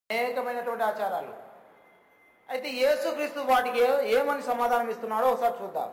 అనేకమైనటువంటి ఆచారాలు అయితే యేసుక్రీస్తు వాటికి ఏ- ఏమని సమాధానం ఇస్తున్నాడో ఒకసారి చూద్దాం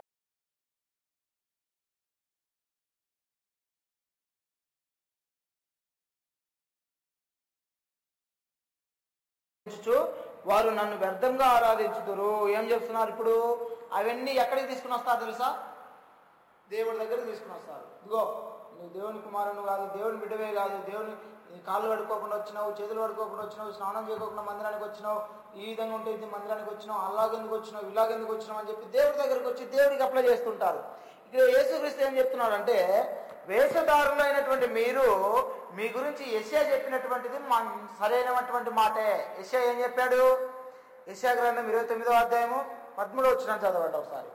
ఆరాధించుచు వారు నన్ను వ్యర్థంగా ఆరాధించుదురు ఏం చెప్తున్నారు ఇప్పుడు అవన్నీ ఎక్కడికి తీసుకుని వస్తారు తెలుసా దేవుడి దగ్గరికి తీసుకుని వస్తారు ఇదిగో నువ్వు దేవుని కుమారుని కాదు దేవుని బిడ్డవే కాదు దేవుని నీ కాళ్ళు కడుక్కోకుండా వచ్చినావు చేతులు కడుక్కోకుండా వచ్చినావు స్నానం చేయకుండా మందిరానికి వచ్చినావు ఈ విధంగా ఉంటే ఇది మందిరానికి వచ్చినావు అలాగెందుకు వచ్చినావు ఇలాగెందుకు వచ్చినావు అని చెప్పి దేవుడి దగ్గరికి వచ్చి దేవుడికి అప్లై చేస్తుంటారు ఇక్కడ యేసుక్రీస్తు ఏం చెప్తున్నాడంటే వేషధారులైనటువంటి మీరు మీ గురించి యెషయా చెప్పినటువంటిది మా సరైనటువంటి మాటే యెషయా ఏం చెప్పాడు యెషయా గ్రంథం ఇరవై తొమ్మిదో అధ్యాయము పదమూడో వచ్చిన చదవండి ఒకసారి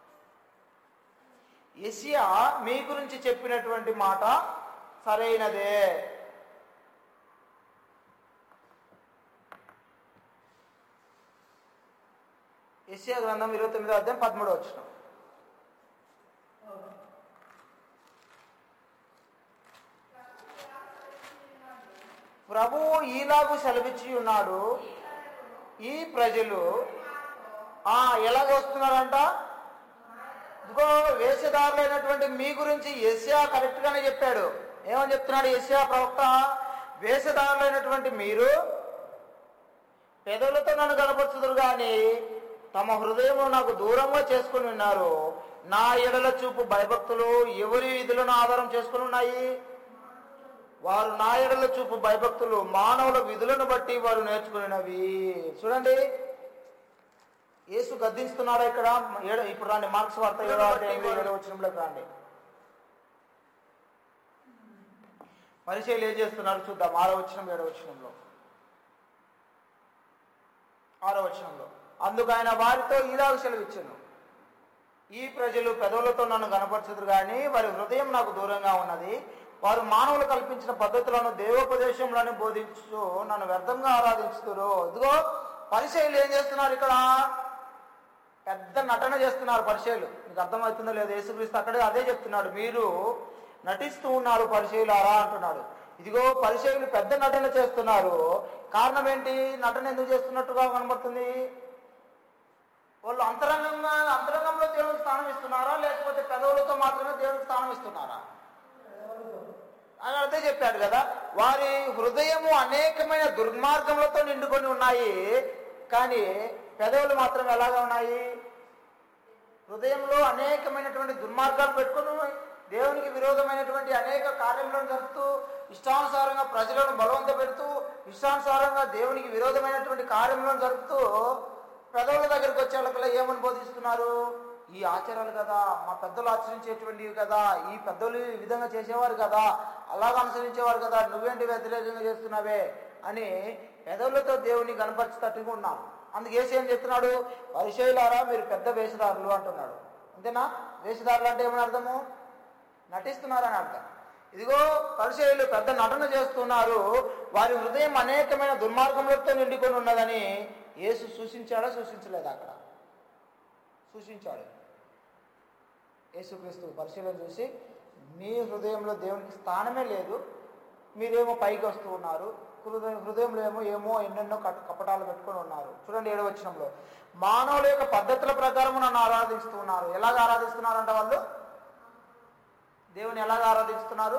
యెషయా మీ గురించి చెప్పినటువంటి మాట సరైనదే యెషయా గ్రంథం ఇరవై తొమ్మిదో అధ్యాయం పదమూడో వచ్చిన ప్రభువు ఈలాగు సెలవిచ్చి ఉన్నాడు ఈ ప్రజలు ఆ ఎలాగ వస్తున్నారంట ఇదిగో వేషధారులైనటువంటి మీ గురించి ఎస్యా కరెక్ట్ గానే చెప్పాడు ఏమని చెప్తున్నాడు ఎస్యా ప్రవక్త వేషధారులైనటువంటి మీరు పెదవులతో నన్ను కనపరుచుదురు గాని తమ హృదయంలో నాకు దూరంగా చేసుకుని ఉన్నారు నా ఎడల చూపు భయభక్తులు ఎవరి విధులను ఆధారం చేసుకుని ఉన్నాయి వారు నా ఎడల చూపు భయభక్తులు మానవుల విధులను బట్టి వారు నేర్చుకున్నవి చూడండి యేసు గద్దిస్తున్నాడా ఇక్కడ ఏడ ఇప్పుడు రాండి మార్క్స్ వార్త ఏడో అధ్యాయం ఏడో వచ్చినంలోకి రండి పరిచయలు ఏం చేస్తున్నారు చూద్దాం ఆరో వచ్చినం ఏడో వచ్చినంలో ఆరో వచనంలో అందుకు ఆయన వారితో ఇలాగ సెలవిచ్చాను ఈ ప్రజలు పెదవులతో నన్ను కనపరచదురు కానీ వారి హృదయం నాకు దూరంగా ఉన్నది వారు మానవులు కల్పించిన పద్ధతులను దేవోపదేశంలోనే బోధించు నన్ను వ్యర్థంగా ఆరాధించుతురు ఇదిగో పరిచయలు ఏం చేస్తున్నారు ఇక్కడ పెద్ద నటన చేస్తున్నారు పరిచయలు మీకు అర్థమవుతుందో లేదో యేసుక్రీస్తు అక్కడే అదే చెప్తున్నాడు మీరు నటిస్తూ ఉన్నారు పరిచయులారా అంటున్నాడు ఇదిగో పరిచయులు పెద్ద నటన చేస్తున్నారు కారణం ఏంటి నటన ఎందుకు చేస్తున్నట్టుగా కనబడుతుంది వాళ్ళు అంతరంగంగా అంతరంగంలో దేవుడికి స్థానం ఇస్తున్నారా లేకపోతే పెదవులతో మాత్రమే దేవుడికి స్థానం ఇస్తున్నారా అని అదే చెప్పాడు కదా వారి హృదయము అనేకమైన దుర్మార్గములతో నిండుకొని ఉన్నాయి కానీ పెదవులు మాత్రం ఎలాగా ఉన్నాయి హృదయంలో అనేకమైనటువంటి దుర్మార్గాలు పెట్టుకొని ఉన్నాయి. దేవునికి విరోధమైనటువంటి అనేక కార్యములను జరుపుతూ ఇష్టానుసారంగా ప్రజలను బలవంత పెడుతూ ఇష్టానుసారంగా దేవునికి విరోధమైనటువంటి కార్యములను జరుపుతూ పెదవుల దగ్గరికి వచ్చే వాళ్ళకల్లా ఏమని బోధిస్తున్నారు ఈ ఆచారాలు కదా మా పెద్దలు ఆచరించేటువంటివి కదా ఈ పెద్దలు ఈ విధంగా చేసేవారు కదా అలాగ అనుసరించేవారు కదా నువ్వేంటి వ్యతిరేకంగా చేస్తున్నావే అని పెదవులతో దేవుని కనపరిచేటట్టుగా ఉన్నాం అందుకే ఏసు ఏం చెప్తున్నాడు పరిచయులారా మీరు పెద్ద వేషధారులు అంటున్నాడు అంతేనా వేషధారులు అంటే ఏమని అర్థము నటిస్తున్నారని అర్థం ఇదిగో పరిచయులు పెద్ద నటన చేస్తున్నారు వారి హృదయం అనేకమైన దుర్మార్గములతో నిండుకొని ఉన్నదని యేసు సూచించాడా సూచించలేదు అక్కడ సూచించాడు యేసుక్రీస్తు పరిశీలన చూసి మీ హృదయంలో దేవునికి స్థానమే లేదు మీరేమో పైకి వస్తూ ఉన్నారు హృదయం హృదయంలో ఏమో ఏమో ఎన్నెన్నో కట్- కపటాలు పెట్టుకొని ఉన్నారు చూడండి ఏడవ వచనంలో మానవుల యొక్క పద్ధతుల ప్రకారం నన్ను ఆరాధిస్తూ ఉన్నారు ఎలాగ ఆరాధిస్తున్నారంట వాళ్ళు దేవుని ఎలాగ ఆరాధిస్తున్నారు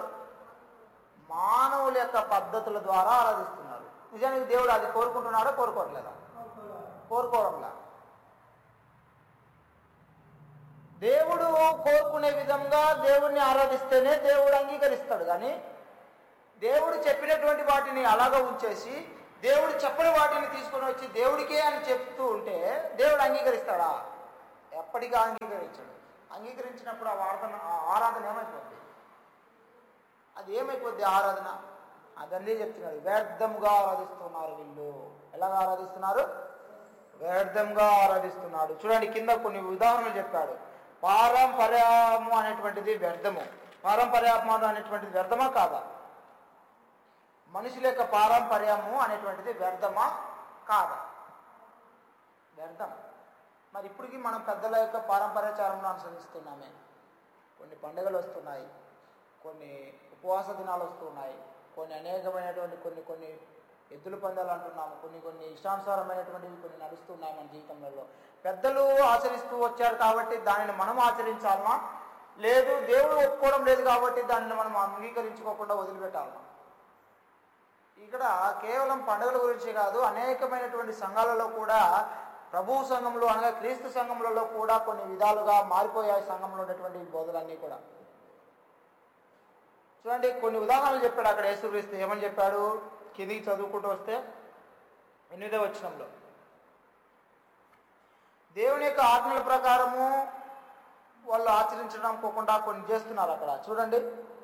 మానవుల యొక్క పద్ధతుల ద్వారా ఆరాధిస్తున్నారు నిజానికి దేవుడు అది కోరుకుంటున్నాడో కోరుకోవట్లేదా కోరుకోవడంలా దేవుడు కోరుకునే విధంగా దేవుణ్ణి ఆరాధిస్తేనే దేవుడు అంగీకరిస్తాడు కానీ దేవుడు చెప్పినటువంటి వాటిని అలాగా ఉంచేసి దేవుడు చెప్పని వాటిని తీసుకొని వచ్చి దేవుడికే అని చెప్తూ ఉంటే దేవుడు అంగీకరిస్తాడా ఎప్పటికీ అంగీకరించాడు అంగీకరించినప్పుడు ఆ వార్తన ఆ ఆరాధన ఏమైపోద్ది అది ఏమైపోద్ది ఆ ఆరాధన అదన్నీ చెప్తున్నాడు వ్యర్థంగా ఆరాధిస్తున్నారు వీళ్ళు ఎలాగ ఆరాధిస్తున్నారు వ్యర్థంగా ఆరాధిస్తున్నాడు చూడండి కింద కొన్ని ఉదాహరణలు చెప్పాడు పారంపర్యము అనేటువంటిది వ్యర్థము పారంపర్యము అనేటువంటిది వ్యర్థమా కాదా మనుషుల యొక్క పారంపర్యము అనేటువంటిది వ్యర్థమా కాదా వ్యర్థం మరి ఇప్పటికీ మనం పెద్దల యొక్క పారంపర్యాచారంలో అనుసరిస్తున్నామే కొన్ని పండుగలు వస్తున్నాయి కొన్ని ఉపవాస దినాలు వస్తున్నాయి కొన్ని అనేకమైనటువంటి కొన్ని కొన్ని ఎద్దుల పందాలు అంటున్నాము కొన్ని కొన్ని ఇష్టానుసారమైనటువంటివి కొన్ని నడుస్తున్నాయి మన జీవితంలో పెద్దలు ఆచరిస్తూ వచ్చారు కాబట్టి దానిని మనం ఆచరించాలనా లేదు దేవుడు ఒప్పుకోవడం లేదు కాబట్టి దానిని మనం అంగీకరించుకోకుండా వదిలిపెట్టాలనా ఇక్కడ కేవలం పండుగల గురించి కాదు అనేకమైనటువంటి సంఘాలలో కూడా ప్రభు సంఘంలో అనగా క్రీస్తు సంఘములలో కూడా కొన్ని విధాలుగా మారిపోయాయి సంఘంలో ఉన్నటువంటి బోధలన్నీ కూడా చూడండి కొన్ని ఉదాహరణలు చెప్పాడు అక్కడ యేసుక్రీస్తు ఏమని చెప్పాడు కిందికి చదువుకుంటూ వస్తే ఎనిమిదో వచనంలో దేవుని యొక్క ఆజ్ఞల ప్రకారము వాళ్ళు ఆచరించడం పోకుండా కొన్ని చేస్తున్నారు అక్కడ చూడండి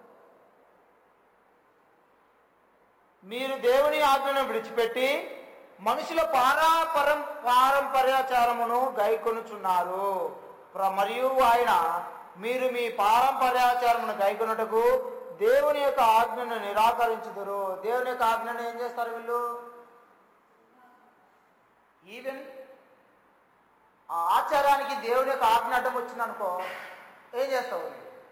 మీరు దేవుని ఆజ్ఞను విడిచిపెట్టి మనుషుల పారాపరం పారంపర్యాచారమును గైకొనుచున్నారు ప్ర- మరియు ఆయన మీరు మీ పారంపర్యాచారమును గైకొనుటకు దేవుని యొక్క ఆజ్ఞను నిరాకరించుదురు దేవుని యొక్క ఆజ్ఞను ఏం చేస్తారు వీళ్ళు ఈవెన్ ఆ ఆచారానికి దేవుని యొక్క ఆజ్ఞ అడ్డం వచ్చిందనుకో ఏం చేస్తావు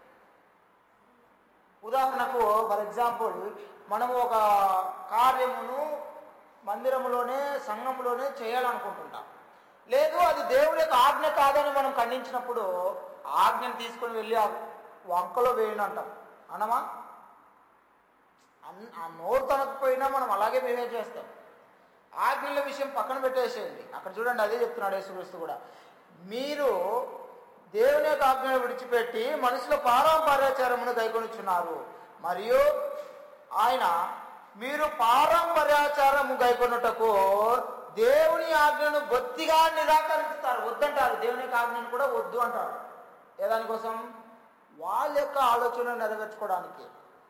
ఉదాహరణకు ఫర్ ఎగ్జాంపుల్ మనము ఒక కార్యమును మందిరములోనే సంఘంలోనే చేయాలనుకుంటుంటాం లేదు అది దేవుని యొక్క ఆజ్ఞ కాదని మనం ఖండించినప్పుడు ఆజ్ఞను తీసుకొని వెళ్ళి ఆ వంకలో వేయండి అంటాం అనమా అన్- ఆ నోరు తనకపోయినా మనం అలాగే బిహేవ్ చేస్తాం ఆజ్ఞల విషయం పక్కన పెట్టేసేయండి అక్కడ చూడండి అదే చెప్తున్నాడు యేసుక్రీస్తు కూడా మీరు దేవుని యొక్క ఆజ్ఞను విడిచిపెట్టి మనుషుల పారంపర్యాచారమును గైకొనుచున్నారు మరియు ఆయన మీరు పారంపర్యాచారము గైకొనుటకు దేవుని ఆజ్ఞను బొత్తిగా నిరాకరిస్తారు వద్దంటారు దేవుని యొక్క ఆజ్ఞను కూడా వద్దు అంటారు ఏ దానికోసం వాళ్ళ యొక్క ఆలోచన నెరవేర్చుకోవడానికి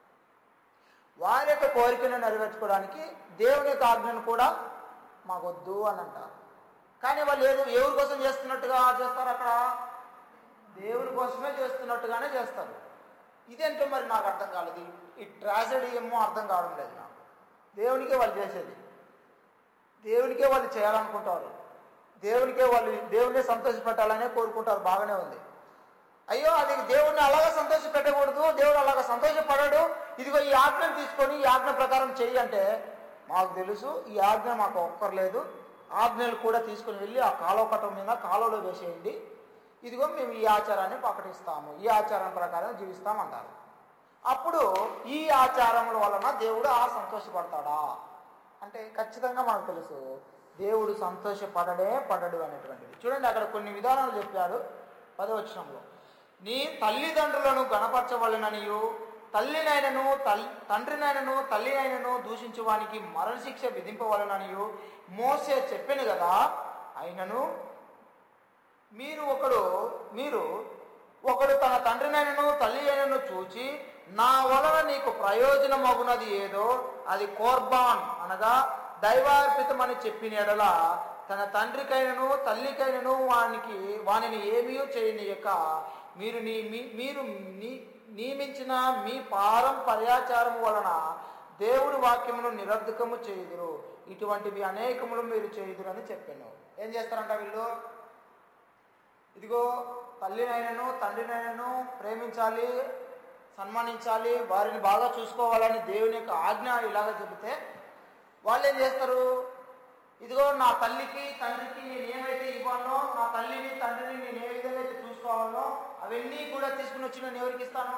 వారి యొక్క కోరికను నెరవేర్చుకోవడానికి దేవుని యొక్క ఆజ్ఞను కూడా మాకొద్దు అని అంటారు కానీ వాళ్ళు ఏదో ఎవరి కోసం చేస్తున్నట్టుగా చేస్తారు అక్కడ దేవుడి కోసమే చేస్తున్నట్టుగానే చేస్తారు ఇదేంటో మరి నాకు అర్థం కాలేదు ఈ ట్రాజడీ ఏమో అర్థం కావడం లేదు నాకు దేవునికే వాళ్ళు చేసేది దేవునికే వాళ్ళు చేయాలనుకుంటారు దేవునికే వాళ్ళు దేవుడినే సంతోషపెట్టాలనే కోరుకుంటారు బాగానే ఉంది అయ్యో అది దేవుడిని అలాగా సంతోష పెట్టకూడదు దేవుడు అలాగా సంతోషపడాడు ఇదిగో ఈ ఆజ్ఞను తీసుకొని ఈ ఆజ్ఞ ప్రకారం చెయ్యి అంటే మాకు తెలుసు ఈ ఆజ్ఞ మాకు ఒక్కర్లేదు ఆజ్ఞలు కూడా తీసుకొని వెళ్ళి ఆ కాలువ కట్టం మీద కాలువలో వేసేయండి ఇదిగో మేము ఈ ఆచారాన్ని ప్రకటిస్తాము ఈ ఆచారం ప్రకారం జీవిస్తామంటారు అప్పుడు ఈ ఆచారముల వలన దేవుడు ఆ సంతోషపడతాడా అంటే ఖచ్చితంగా మనకు తెలుసు దేవుడు సంతోషపడడే పడడు అనేటువంటిది చూడండి అక్కడ కొన్ని విధానాలు చెప్పాడు పదవచనంలో నీ తల్లిదండ్రులను గణపరచవలననియు తల్లినైనను తల్ తండ్రినైనను తల్లినైనను దూషించువానికి మరణశిక్ష విధింపవలననియు మోసే చెప్పాను కదా అయినను మీరు ఒకడు మీరు ఒకడు తన తండ్రినైనను తల్లి అయినను చూచి నా వలన నీకు ప్రయోజనమగునది ఏదో అది కోర్బాన్ అనగా దైవార్పితమని చెప్పిన ఎడల తన తండ్రికైనను తల్లికైనను వానికి వానిని ఏమీ చేయనీయక మీరు నీ మీ- మీరు నీ- నియమించిన మీ పారంపర్యాచారం వలన దేవుడి వాక్యమును నిరర్ధకము చేయుదురు ఇటువంటివి అనేకములు మీరు చేయుదురు అని చెప్పాను ఏం చేస్తారంట వీళ్ళు ఇదిగో తల్లినైనను తండ్రినైనను ప్రేమించాలి సన్మానించాలి వారిని బాగా చూసుకోవాలని దేవుని యొక్క ఆజ్ఞ ఇలాగ చెబితే వాళ్ళు ఏం చేస్తారు ఇదిగో నా తల్లికి తండ్రికి నేను ఏమైతే ఇవ్వాలో నా తల్లిని తండ్రిని నేను ఏ విధంగా అయితే చూసుకోవాలో అవన్నీ కూడా తీసుకుని వచ్చి నేను ఎవరికి ఇస్తాను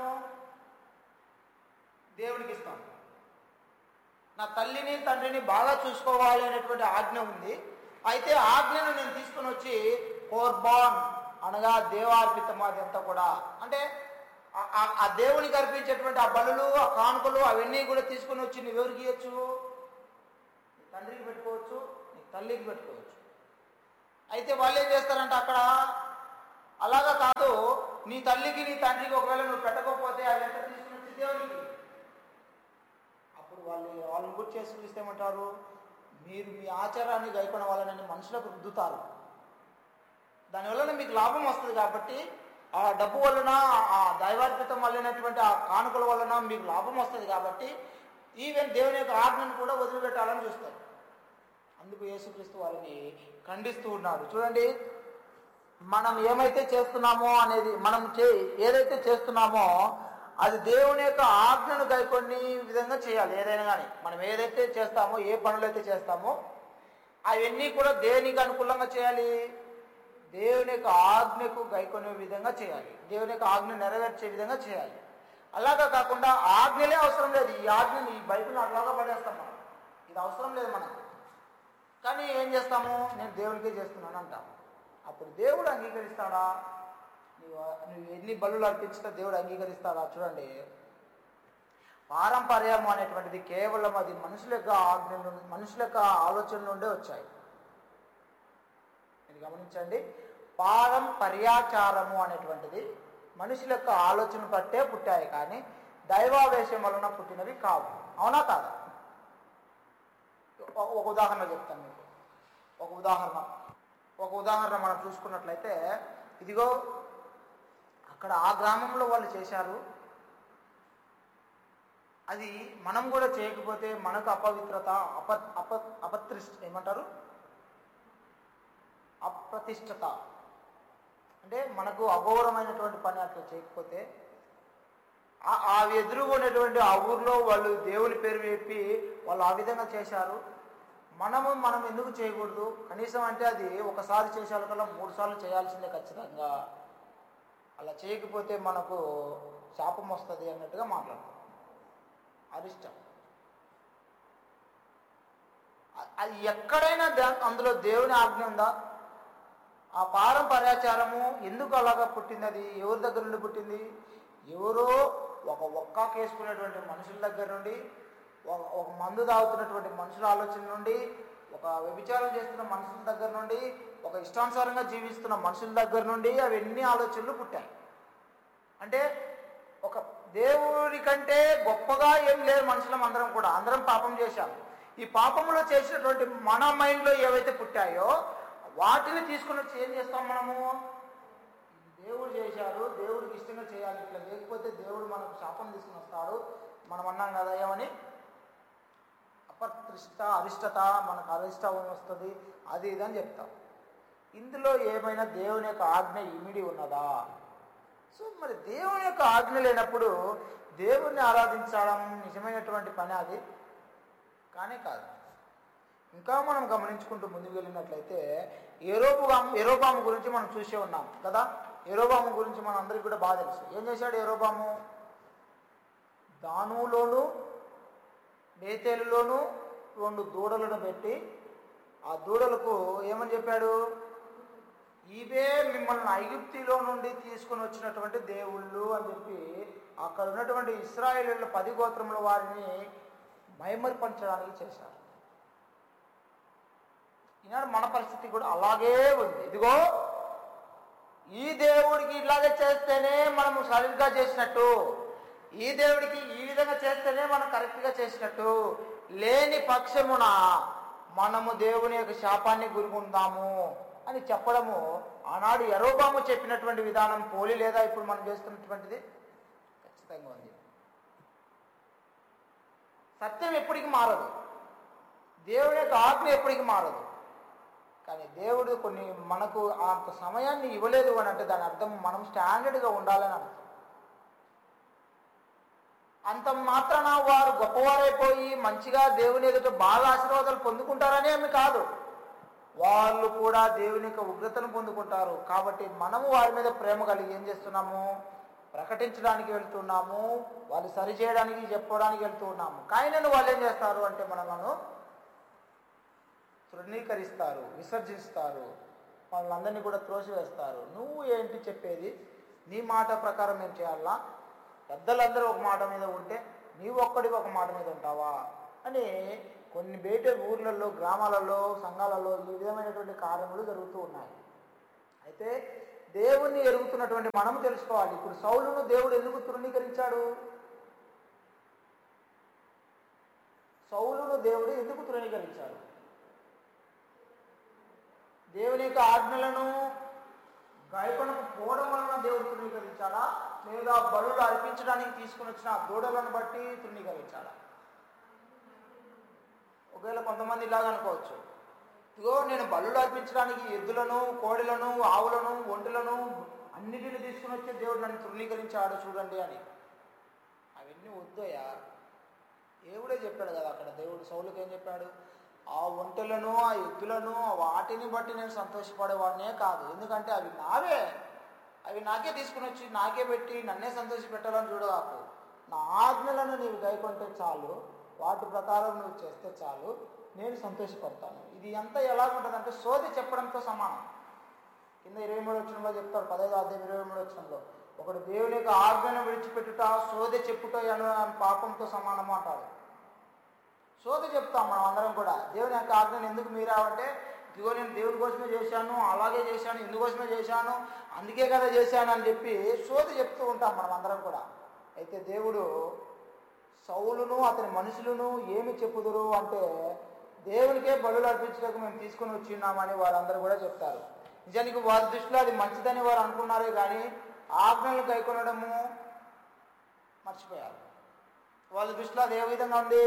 దేవుడికి ఇస్తాను నా తల్లిని తండ్రిని బాగా చూసుకోవాలి అనేటువంటి ఆజ్ఞ ఉంది అయితే ఆజ్ఞను నేను తీసుకుని వచ్చి కోర్బాన్ అనగా దేవార్పితం అదంతా కూడా అంటే ఆ- ఆ- ఆ దేవునికి అర్పించేటువంటి ఆ బలులు ఆ కానుకలు అవన్నీ కూడా తీసుకుని వచ్చి నువ్వు ఎవరికి ఇవ్వచ్చు నీ తండ్రికి పెట్టుకోవచ్చు నీ తల్లికి పెట్టుకోవచ్చు అయితే వాళ్ళు ఏం చేస్తారంటే అక్కడ అలాగా కాదు నీ తల్లికి నీ తండ్రికి ఒకవేళ నువ్వు పెట్టకపోతే అవి ఎంత తీసుకుని వచ్చి దేవునికి అప్పుడు వాళ్ళు వాళ్ళని గుర్తు చేసి చూస్తేమంటారు మీరు మీ ఆచారాన్ని గైకొన వాళ్ళని మనుషులకు రుద్దుతారు దానివల్ల మీకు లాభం వస్తుంది కాబట్టి ఆ డబ్బు వలన ఆ దైవార్పితం వల్లనటువంటి ఆ కానుకల వలన మీకు లాభం వస్తుంది కాబట్టి ఈవెన్ దేవుని యొక్క ఆజ్ఞను కూడా వదిలిపెట్టాలని చూస్తారు అందుకు యేసుక్రీస్తు వారిని ఖండిస్తూ ఉన్నాడు చూడండి మనం ఏమైతే చేస్తున్నామో అనేది మనం చే ఏదైతే చేస్తున్నామో అది దేవుని యొక్క ఆజ్ఞను గైకొని విధంగా చేయాలి ఏదైనా కానీ మనం ఏదైతే చేస్తామో ఏ పనులు అయితే చేస్తామో అవన్నీ కూడా దేనికి అనుకూలంగా చేయాలి దేవుని యొక్క ఆజ్ఞకు గైకొనే విధంగా చేయాలి దేవుని యొక్క ఆజ్ఞ నెరవేర్చే విధంగా చేయాలి అలాగా కాకుండా ఆజ్ఞలే అవసరం లేదు ఈ ఆజ్ఞని ఈ బైబిల్ అట్లాగా పడేస్తాం మనం ఇది అవసరం లేదు మనకు కానీ ఏం చేస్తాము నేను దేవునికే చేస్తున్నాను అంటాం అప్పుడు దేవుడు అంగీకరిస్తాడా నువ్వు నువ్వు ఎన్ని బలులు అర్పించినా దేవుడు అంగీకరిస్తాడా చూడండి పారంపర్యం అనేటువంటిది కేవలం అది మనుషుల యొక్క ఆజ్ఞ నుండి మనుషుల యొక్క ఆలోచన నుండే వచ్చాయి ఇది గమనించండి పారంపర్యాచారము అనేటువంటిది మనుషుల యొక్క ఆలోచన బట్టే పుట్టాయి కానీ దైవావేశం వలన పుట్టినవి కావు అవునా కాదా ఒక ఒక ఉదాహరణ చెప్తాను మీకు ఒక ఉదాహరణ ఒక ఉదాహరణ మనం చూసుకున్నట్లయితే ఇదిగో అక్కడ ఆ గ్రామంలో వాళ్ళు చేశారు అది మనం కూడా చేయకపోతే మనకు అపవిత్రత అప అప అపత్రిష్ట ఏమంటారు అప్రతిష్టత అంటే మనకు అగౌరవమైనటువంటి పని అట్లా చేయకపోతే ఆ- ఆ ఎదురు ఉన్నటువంటి ఆ ఊర్లో వాళ్ళు దేవుని పేరు చెప్పి వాళ్ళు ఆ విధంగా చేశారు మనము మనం ఎందుకు చేయకూడదు కనీసం అంటే అది ఒకసారి చేసాల కల్లా మూడు సార్లు చేయాల్సిందే ఖచ్చితంగా అలా చేయకపోతే మనకు శాపం వస్తుంది అన్నట్టుగా మాట్లాడతాం అరిష్టం అ- అది ఎక్కడైనా దా- అందులో దేవుని ఆజ్ఞ ఉందా ఆ పారంపర్యాచారము ఎందుకు అలాగా పుట్టింది అది ఎవరి దగ్గర నుండి పుట్టింది ఎవరో ఒక ఒక్క కేసుకునేటువంటి మనుషుల దగ్గర నుండి ఒక ఒక మందు తాగుతున్నటువంటి మనుషుల ఆలోచన నుండి ఒక వ్యభిచారం చేస్తున్న మనుషుల దగ్గర నుండి ఒక ఇష్టానుసారంగా జీవిస్తున్న మనుషుల దగ్గర నుండి అవన్నీ ఆలోచనలు పుట్టాయి అంటే ఒక దేవుడి కంటే గొప్పగా ఏం లేరు మనుషులం అందరం కూడా అందరం పాపం చేశాం ఈ పాపంలో చేసినటువంటి మన మైండ్లో ఏవైతే పుట్టాయో వాటిని తీసుకుని వచ్చి ఏం చేస్తాం మనము దేవుడు చేశారు దేవుడికి ఇష్టంగా చేయాలి ఇట్లా లేకపోతే దేవుడు మనకు శాపం తీసుకుని వస్తాడు మనం అన్నాం కదా ఏమని అపత్రిష్ట అరిష్టత మనకు అరిష్టం వస్తుంది అది ఇది అని చెప్తాం ఇందులో ఏమైనా దేవుని యొక్క ఆజ్ఞ ఇమిడి ఉన్నదా సో మరి దేవుని యొక్క ఆజ్ఞ లేనప్పుడు దేవుణ్ణి ఆరాధించడం నిజమైనటువంటి పని అది కానీ కాదు ఇంకా మనం గమనించుకుంటూ ముందుకు వెళ్ళినట్లయితే ఏరోబాము ఏరోబాము గురించి మనం చూసే ఉన్నాం కదా ఏరోబాము గురించి మన అందరికీ కూడా బాగా తెలుసు ఏం చేశాడు ఏరోబాము దానులోను బేతేలులోను రెండు దూడలను పెట్టి ఆ దూడలకు ఏమని చెప్పాడు ఇవే మిమ్మల్ని ఐగుప్తిలో నుండి తీసుకుని వచ్చినటువంటి దేవుళ్ళు అని చెప్పి అక్కడ ఉన్నటువంటి ఇస్రాయేలీల పది గోత్రముల వారిని మైమరిపరచడానికి చేశారు ఈనాడు మన పరిస్థితి కూడా అలాగే ఉంది ఇదిగో ఈ దేవుడికి ఇలాగే చేస్తేనే మనము సరిగ్గా చేసినట్టు ఈ దేవుడికి ఈ విధంగా చేస్తేనే మనం కరెక్ట్గా చేసినట్టు లేని పక్షమున మనము దేవుని యొక్క శాపాన్ని గురికుందాము అని చెప్పడము ఆనాడు ఎరోబాము చెప్పినటువంటి విధానం పోలి లేదా ఇప్పుడు మనం చేస్తున్నటువంటిది ఖచ్చితంగా ఉంది సత్యం ఎప్పటికీ మారదు దేవుని యొక్క ఆజ్ఞ ఎప్పటికీ మారదు కానీ దేవుడు కొన్ని మనకు అంత సమయాన్ని ఇవ్వలేదు అని అంటే దాని అర్థం మనం స్టాండర్డ్గా ఉండాలని అర్థం అంత మాత్రాన వారు గొప్పవారైపోయి మంచిగా దేవుని ఎదుట బాగా ఆశీర్వాదాలు పొందుకుంటారని ఏమి కాదు వాళ్ళు కూడా దేవుని యొక్క ఉగ్రతను పొందుకుంటారు కాబట్టి మనము వారి మీద ప్రేమ కలిగి ఏం చేస్తున్నాము ప్రకటించడానికి వెళ్తున్నాము వాళ్ళు సరి చేయడానికి చెప్పుకోవడానికి వెళ్తూ ఉన్నాము కానీ వాళ్ళు ఏం చేస్తారు అంటే మనలను తృణీకరిస్తారు విసర్జిస్తారు వాళ్ళందరినీ కూడా త్రోసివేస్తారు నువ్వు ఏంటి చెప్పేది నీ మాట ప్రకారం ఏం చేయాలా పెద్దలందరూ ఒక మాట మీద ఉంటే నీవు ఒక్కడి ఒక మాట మీద ఉంటావా అని కొన్ని బయట ఊర్లలో గ్రామాలలో సంఘాలలో ఈ విధమైనటువంటి కార్యములు జరుగుతూ ఉన్నాయి అయితే దేవుణ్ణి ఎరుగుతున్నటువంటి మనము తెలుసుకోవాలి ఇప్పుడు సౌలును దేవుడు ఎందుకు తృణీకరించాడు సౌలును దేవుడు ఎందుకు తృణీకరించాడు దేవుని యొక్క ఆజ్ఞలను గాయకులకు పోవడం వలన దేవుడు తృణీకరించాడా లేదా బలులు అర్పించడానికి తీసుకుని వచ్చిన ఆ దూడలను బట్టి తృణీకరించాడా ఒకవేళ కొంతమంది ఇలాగ అనుకోవచ్చు ఇదిగో నేను బలులు అర్పించడానికి ఎద్దులను కోడిలను ఆవులను ఒంటులను అన్నిటిని తీసుకుని వచ్చే దేవుడు నన్ను తృణీకరించాడు చూడండి అని ఇవన్నీ వద్దోయా దేవుడే చెప్పాడు కదా అక్కడ దేవుడు సౌలుకి ఏం చెప్పాడు ఆ ఒంటెలను ఆ ఎద్దులను ఆ వాటిని బట్టి నేను సంతోషపడేవాడినే కాదు ఎందుకంటే అవి నావే అవి నాకే తీసుకుని వచ్చి నాకే పెట్టి నన్నే సంతోష పెట్టాలని చూడగాకు నా ఆజ్ఞలను నీవు గైకొంటే చాలు వాటి ప్రకారం నువ్వు చేస్తే చాలు నేను సంతోషపడతాను ఇది ఎంత ఎలా ఉంటుందంటే సోది చెప్పడంతో సమానం కింద ఇరవై మూడు వచ్చినంలో చెప్తాడు పదహైదు అధ్యాయం ఇరవై మూడు వచ్చినంలో ఒకడు దేవుని యొక్క ఆజ్ఞను విడిచిపెట్టుట సోదె చెప్పుట అను పాపంతో సమానము అంటాడు సోద చెప్తాం మనం అందరం కూడా దేవుని యొక్క ఆజ్ఞను ఎందుకు మీరావంటే ఇదిగో నేను దేవుని కోసమే చేశాను అలాగే చేశాను ఇందుకోసమే చేశాను అందుకే కదా చేశాను అని చెప్పి సోద చెప్తూ ఉంటాం మనం అందరం కూడా అయితే దేవుడు సౌలును అతని మనుషులను ఏమి చెప్పుదురు అంటే దేవునికే బలులు అర్పించడానికి మేము తీసుకుని వచ్చిన్నామని వారందరూ కూడా చెప్తారు నిజానికి వారి దృష్టిలో అది మంచిదని వారు అనుకున్నారే కానీ ఆజ్ఞలు కైకొనడము మర్చిపోయారు వాళ్ళ దృష్టిలో అది ఏ విధంగా ఉంది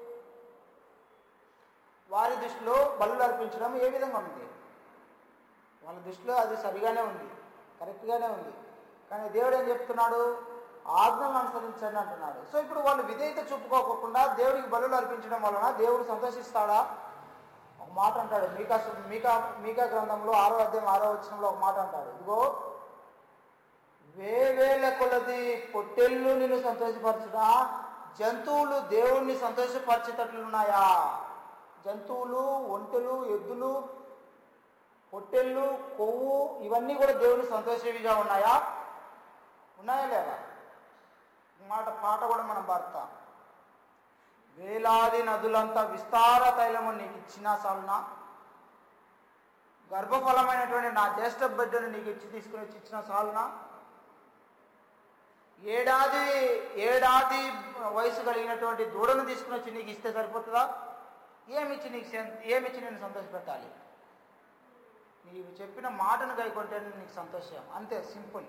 వారి దృష్టిలో బలులు అర్పించడం ఏ విధంగా ఉంది వాళ్ళ దృష్టిలో అది సరిగానే ఉంది కరెక్ట్గానే ఉంది కానీ దేవుడు ఏం చెప్తున్నాడు ఆజ్ఞలను అనుసరించండి అంటున్నాడు సో ఇప్పుడు వాళ్ళు విధేయత చూపుకోకుండా దేవుడికి బలులు అర్పించడం వలన దేవుడు సంతోషిస్తాడా ఒక మాట అంటాడు మీకా మీకా మీకా గ్రంథంలో ఆరో అధ్యాయం ఆరో వచనంలో ఒక మాట అంటాడు ఇదిగో వేవేల కొలది పొట్టెళ్ళు నిన్ను సంతోషపరచుడా జంతువులు దేవుణ్ణి సంతోషపరిచేటట్లున్నాయా జంతువులు ఒంటెలు ఎద్దులు పొట్టెళ్ళు కొవ్వు ఇవన్నీ కూడా దేవుని సంతోషేవిగా ఉన్నాయా ఉన్నాయా లేదా మాట పాట కూడా మనం పాడతాం వేలాది నదులంతా విస్తార తైలము నీకు ఇచ్చినా చాలునా గర్భఫలమైనటువంటి నా జ్యేష్ఠ బిడ్డను నీకు ఇచ్చి తీసుకుని వచ్చి ఇచ్చిన చాలునా ఏడాది ఏడాది వయసు కలిగినటువంటి దూడను తీసుకుని వచ్చి నీకు ఇస్తే సరిపోతుందా ఏమిచ్చి నీకు sen- ఏమిచ్చి నేను సంతోషపెట్టాలి నీవు చెప్పిన మాటను గైకొంటే నీకు సంతోషం అంతే సింపుల్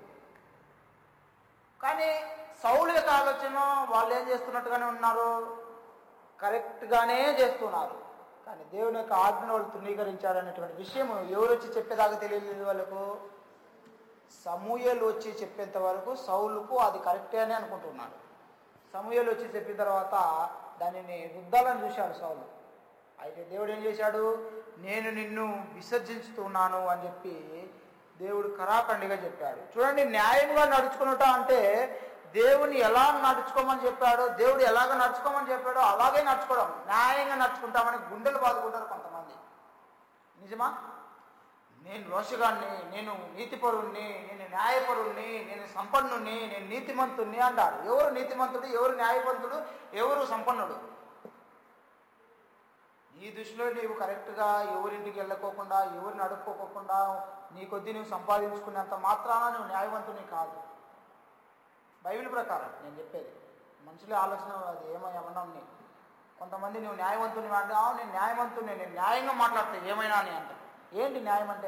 కానీ సౌలు యొక్క ఆలోచన వాళ్ళు ఏం చేస్తున్నట్టుగానే ఉన్నారు కరెక్ట్గానే చేస్తున్నారు కానీ దేవుని యొక్క ఆజ్ఞ వాళ్ళు తృణీకరించారనేటువంటి విషయం ఎవరు వచ్చి చెప్పేదాకా తెలియలేదు వాళ్ళకు సమూయలు వచ్చి చెప్పేంత వరకు సౌలుకు అది కరెక్టే అని అనుకుంటున్నాడు సమూయలు వచ్చి చెప్పిన తర్వాత దానిని రుద్దాలని చూశాడు సౌలు అయితే దేవుడు ఏం చేశాడు నేను నిన్ను విసర్జించుతున్నాను అని చెప్పి దేవుడు కరాఖండిగా చెప్పాడు చూడండి న్యాయంగా నడుచుకున్నట అంటే దేవుని ఎలా నడుచుకోమని చెప్పాడో దేవుడు ఎలాగ నడుచుకోమని చెప్పాడో అలాగే నడుచుకోవడం న్యాయంగా నడుచుకుంటామని గుండెలు బాదుకుంటారు కొంతమంది నిజమా నేను రోషగాన్ని నేను నీతిపరుణ్ణి నేను న్యాయపరుణ్ణి నేను సంపన్నుణ్ణి నేను నీతిమంతుణ్ణి అంటారు ఎవరు నీతిమంతుడు ఎవరు న్యాయవంతుడు ఎవరు సంపన్నుడు నీ దృష్టిలో నీవు కరెక్ట్గా ఎవరింటికి వెళ్ళకోకుండా ఎవరిని అడుక్కోకుండా నీ కొద్దీ నువ్వు సంపాదించుకున్నంత మాత్రాన నువ్వు న్యాయవంతుని కాదు బైబిల్ ప్రకారం నేను చెప్పేది మనుషుల ఆలోచన అది ఏమో ఏమన్నా ఉన్నాయి కొంతమంది నువ్వు న్యాయవంతుని అంటే "ఆ, నేను న్యాయవంతుని నేను న్యాయంగా మాట్లాడతా ఏమైనా అని అంట ఏంటి న్యాయం అంటే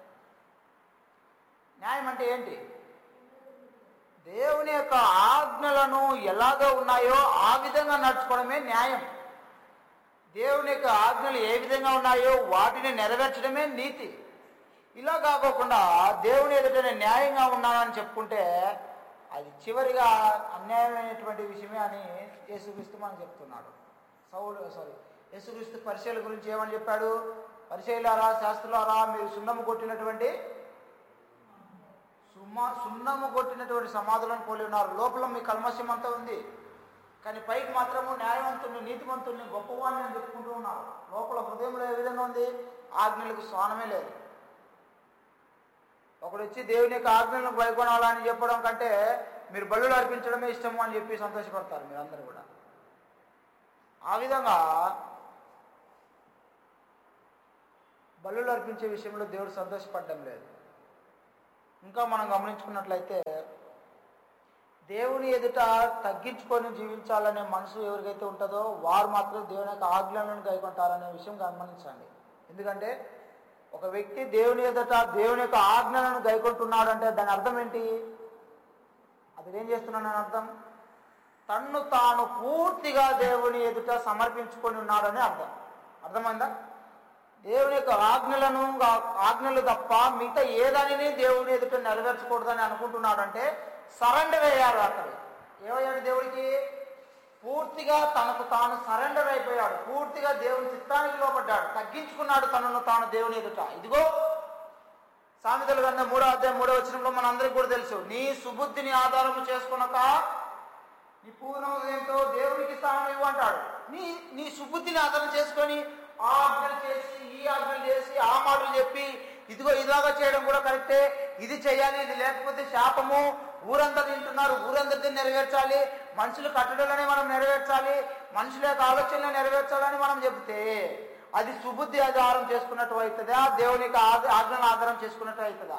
న్యాయం అంటే ఏంటి దేవుని యొక్క ఆజ్ఞలను ఎలాగ ఉన్నాయో ఆ విధంగా నడుచుకోవడమే న్యాయం దేవుని యొక్క ఆజ్ఞలు ఏ విధంగా ఉన్నాయో వాటిని నెరవేర్చడమే నీతి ఇలా కాకోకుండా దేవుని ఎదుట నేను న్యాయంగా ఉన్నానని చెప్పుకుంటే అది చివరిగా అన్యాయమైనటువంటి విషయమే అని యేసుక్రీస్తు మనం చెప్తున్నాడు సౌలు సారీ యేసుక్రీస్తు పరిచయాల గురించి ఏమని చెప్పాడు పరిచయలారా శాస్త్రులారా మీరు సున్నము కొట్టినటువంటి సుమా సున్నము కొట్టినటువంటి సమాధులను పోలి ఉన్నారు లోపల మీ కల్మషం అంతా ఉంది కానీ పైకి మాత్రము న్యాయవంతుని నీతిమంతుల్ని గొప్పవాడిని అని చెప్పుకుంటూ ఉన్నారు లోపల హృదయంలో ఏ విధంగా ఉంది ఆజ్ఞలకు స్వానమే లేదు ఒకడు వచ్చి దేవుని యొక్క ఆజ్ఞలను వైకొనాలని చెప్పడం కంటే మీరు బళ్ళు అర్పించడమే ఇష్టము అని చెప్పి సంతోషపడతారు మీరందరూ కూడా ఆ విధంగా బళ్ళు అర్పించే విషయంలో దేవుడు సంతోషపడడం లేదు ఇంకా మనం గమనించుకున్నట్లయితే దేవుని ఎదుట తగ్గించుకొని జీవించాలనే మనసు ఎవరికైతే ఉంటుందో వారు మాత్రం దేవుని యొక్క ఆజ్ఞలను గైకొంటారనే విషయం గమనించండి ఎందుకంటే ఒక వ్యక్తి దేవుని ఎదుట దేవుని యొక్క ఆజ్ఞలను గైకొంటున్నాడు అంటే దాని అర్థం ఏంటి అది ఏం చేస్తున్నాను అని అర్థం తన్ను తాను పూర్తిగా దేవుని ఎదుట సమర్పించుకొని ఉన్నాడని అర్థం అర్థమైందా దేవుని యొక్క ఆజ్ఞలను ఆజ్ఞలు తప్ప మిగతా ఏదానిని దేవుని ఎదుట నెరవేర్చకూడదని అనుకుంటున్నాడంటే సరెండర్ అయ్యారు అతడు ఏమయ్యాడు దేవుడికి పూర్తిగా తనకు తాను సరెండర్ అయిపోయాడు పూర్తిగా దేవుని చిత్తానికి లోపడ్డాడు తగ్గించుకున్నాడు తనను తాను దేవుని ఎదుట ఇదిగో సామెతలు గ్రంథం మూడో అధ్యాయం మూడో వచనంలో మనందరికీ కూడా తెలుసు నీ సుబుద్ధిని ఆధారము చేసుకునక నీ పూర్ణ హృదయంతో దేవునికి స్థానం ఇవ్వు అంటాడు నీ నీ సుబుద్ధిని ఆధారం చేసుకొని ఆ ఆజ్ఞలు చేసి ఈ ఆజ్ఞలు చేసి ఆ మాటలు చెప్పి ఇదిగో ఇలాగా చేయడం కూడా కరెక్టే ఇది చేయాలి ఇది లేకపోతే శాపము ఊరంతా తింటున్నారు ఊరందరిది నెరవేర్చాలి మనుషులు కట్టడలనే మనం నెరవేర్చాలి మనుషుల యొక్క ఆలోచనలు నెరవేర్చాలని మనం చెబితే అది సుబుద్ధి ఆధారం చేసుకున్నట్టు అవుతుందా దేవుని యొక్క ఆజ్ఞ- ఆజ్ఞలను ఆధారం చేసుకున్నట్టు అవుతుందా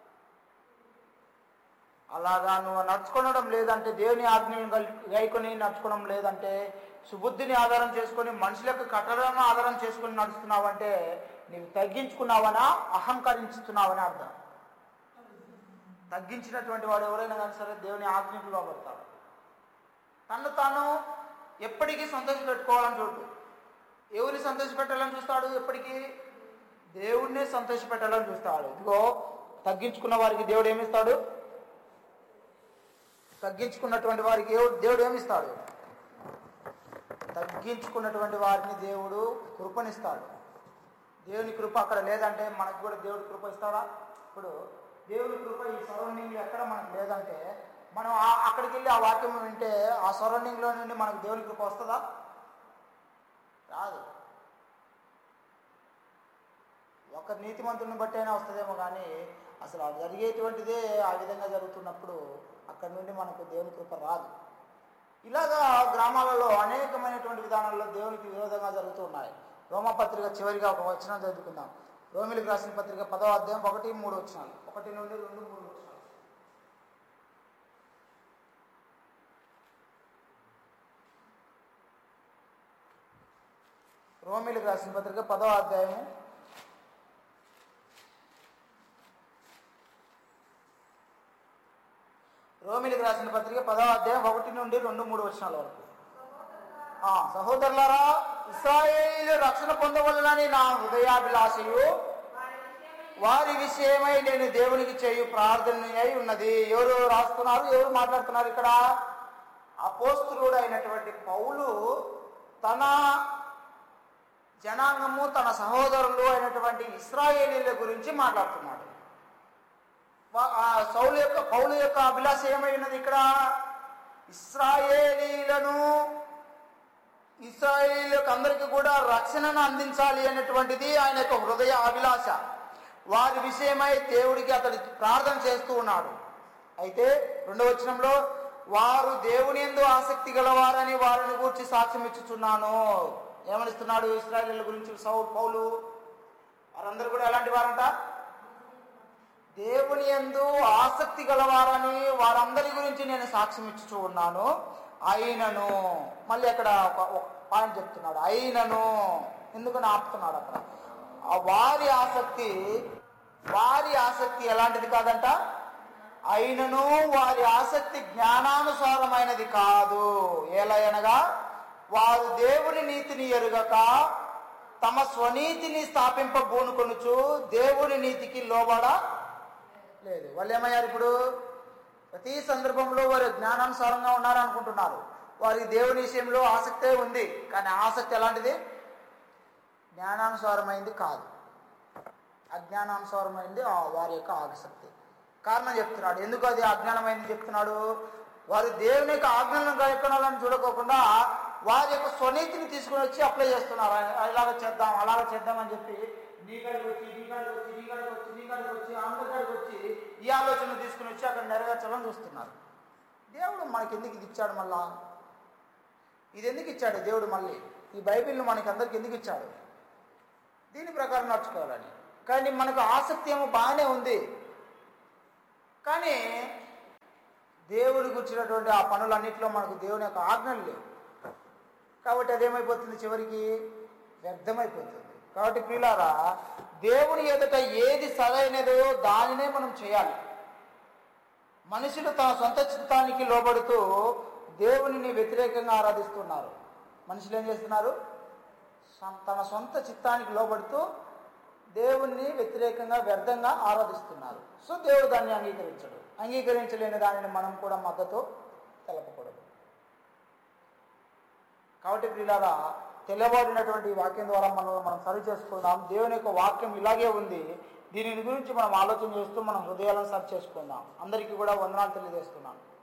అలాగా నువ్వు నడుచుకోవడం లేదంటే దేవుని ఆజ్ఞలను గల్- గైకొని నడుచుకోవడం లేదంటే సుబుద్ధిని ఆధారం చేసుకొని మనుషులకు కట్టడాలను ఆధారం చేసుకొని నడుస్తున్నావంటే నీవు తగ్గించుకున్నావనా అహంకరించుతున్నావని అర్థం తగ్గించినటువంటి వాడు ఎవరైనా కానీ సరే దేవుని ఆజ్ఞకు లోపడతాడు తను తాను ఎప్పటికీ సంతోష పెట్టుకోవాలని చూడు ఎవరిని సంతోష పెట్టాలని చూస్తాడు ఎప్పటికీ దేవుడినే సంతోష పెట్టాలని చూస్తాడు ఇదిగో తగ్గించుకున్న వారికి దేవుడు ఏమిస్తాడు తగ్గించుకున్నటువంటి వారికి ఏవు- దేవుడు ఏమిస్తాడు తగ్గించుకున్నటువంటి వారిని దేవుడు కృపనిస్తాడు దేవుని కృప అక్కడ లేదంటే మనకు కూడా దేవుడి కృప ఇస్తాడా ఇప్పుడు దేవుని కృప ఈ సరౌండింగ్లో ఎక్కడ మనకు లేదంటే మనం ఆ- అక్కడికి వెళ్ళి ఆ వాక్యం వింటే ఆ సరౌండింగ్లో నుండి మనకు దేవుని కృప వస్తుందా రాదు ఒక నీతిమంతుని బట్టి అయినా వస్తుందేమో కానీ అసలు అది జరిగేటువంటిదే ఆ విధంగా జరుగుతున్నప్పుడు అక్కడి నుండి మనకు దేవుని కృప రాదు ఇలాగా గ్రామాలలో అనేకమైనటువంటి విధానాల్లో దేవునికి విరోధంగా జరుగుతూ ఉన్నాయి రోమపత్రిక చివరిగా ఒక వచనం చదువుకుందాం రోమిలికి రాసిన పత్రిక పదో అధ్యాయం ఒకటి మూడు వచనాలు ఒకటి నుండి రెండు మూడు వచనాలు రోమిలికి రాసిన పత్రిక పదో అధ్యాయము రోమిలికి రాసిన పత్రిక పదో అధ్యాయం ఒకటి నుండి రెండు మూడు వచనాల వరకు ఆ, సహోదరులారా ఇస్రాయేలు రక్షణ పొందవలనని నా హృదయాభిలాషయు వారి విషయమై నేను దేవునికి చేయు ప్రార్థన అయి ఉన్నది ఎవరు రాస్తున్నారు ఎవరు మాట్లాడుతున్నారు ఇక్కడ అపోస్తులుడు అయినటువంటి పౌలు తన జనాంగము తన సహోదరులు అయినటువంటి ఇస్రాయేలీల గురించి మాట్లాడుతున్నాడు వా- ఆ సౌలు యొక్క పౌలు యొక్క అభిలాష ఏమై ఉన్నది ఇక్కడ ఇస్రాయేలీలను ఇస్రాయేలీలకు అందరికీ కూడా రక్షణను అందించాలి అనేటువంటిది ఆయన యొక్క హృదయ అభిలాష వారి విషయమై దేవుడికి అతడు ప్రార్థన చేస్తూ ఉన్నాడు అయితే రెండవ వచనంలో వారు దేవుని ఎందు ఆసక్తి గలవారని వారిని గూర్చి సాక్ష్యం ఇచ్చుచున్నాను ఏమనిస్తున్నాడు ఇస్రాయేలీల గురించి సౌ పౌలు వారందరూ కూడా ఎలాంటి వారంట దేవుని ఎందు ఆసక్తి గలవారని వారందరి గురించి నేను సాక్ష్యం ఇచ్చుచూ ఉన్నాను అయినను మళ్ళీ అక్కడ ఒక ఒక పాయింట్ చెప్తున్నాడు అయినను ఎందుకని ఆపుతున్నాడు అక్కడ ఆ వారి ఆసక్తి వారి ఆసక్తి ఎలాంటిది కాదంట అయినను వారి ఆసక్తి జ్ఞానానుసారమైనది కాదు ఎలా అనగా వారు దేవుని నీతిని ఎరుగక తమ స్వనీతిని స్థాపింప బూనుకొనుచు దేవుని నీతికి లోబడ లేదు వాళ్ళు ఏమయ్యారు ఇప్పుడు ప్రతి సందర్భంలో వారు జ్ఞానానుసారంగా ఉన్నారనుకుంటున్నారు వారికి దేవుని విషయంలో ఆసక్తే ఉంది కానీ ఆసక్తి ఎలాంటిది జ్ఞానానుసారమైంది కాదు అజ్ఞానానుసారమైంది ఆ వారి యొక్క ఆసక్తి కారణం చెప్తున్నాడు ఎందుకు అది అజ్ఞానమైంది చెప్తున్నాడు వారు దేవుని యొక్క ఆజ్ఞలను గైకొనాలని చూడకోకుండా వారి యొక్క స్వనీతిని తీసుకుని వచ్చి అప్లై చేస్తున్నారు ఇలాగ చేద్దాం అలాగ చేద్దాం అని చెప్పి నీ కాడికి వచ్చి నీ కాడికి వచ్చి నీ కాడికి వచ్చి నీ కాడికి వచ్చి అందరి కాడికి వచ్చి ఈ ఆలోచన తీసుకుని వచ్చి అక్కడ నెరవేర్చాలని చూస్తున్నారు దేవుడు మనకి ఎందుకు ఇది ఇచ్చాడు మళ్ళా ఇది ఎందుకు ఇచ్చాడు దేవుడు మళ్ళీ ఈ బైబిల్ని మనకి అందరికి ఎందుకు ఇచ్చాడు దీని ప్రకారం నడుచుకోవాలని కానీ మనకు ఆసక్తి ఏమో బాగానే ఉంది కానీ దేవుడి గుర్చినటువంటి ఆ పనులన్నింటిలో మనకు దేవుని యొక్క ఆజ్ఞలు లేవు కాబట్టి అదేమైపోతుంది చివరికి వ్యర్థమైపోతుంది కాబట్టి ప్రియులారా దేవుని ఎదుట ఏది సరైనదో దానినే మనం చేయాలి మనుషులు తన సొంత చిత్తానికి లోబడుతూ దేవునిని వ్యతిరేకంగా ఆరాధిస్తున్నారు మనుషులు ఏం చేస్తున్నారు సం- తన సొంత చిత్తానికి లోబడుతూ దేవుణ్ణి వ్యతిరేకంగా వ్యర్థంగా ఆరాధిస్తున్నారు సో దేవుడు దాన్ని అంగీకరించడు అంగీకరించలేని దానిని మనం కూడా మద్దతు తెలపకూడదు కాబట్టి ప్రియులారా తెల్లబడినటువంటి ఈ వాక్యం ద్వారా మనం మనం సరి చేసుకుందాం దేవుని యొక్క వాక్యం ఇలాగే ఉంది దీనిని గురించి మనం ఆలోచన చేస్తూ మనం హృదయాలను సరి చేసుకుందాం అందరికీ కూడా వందనాలు తెలియజేస్తున్నాను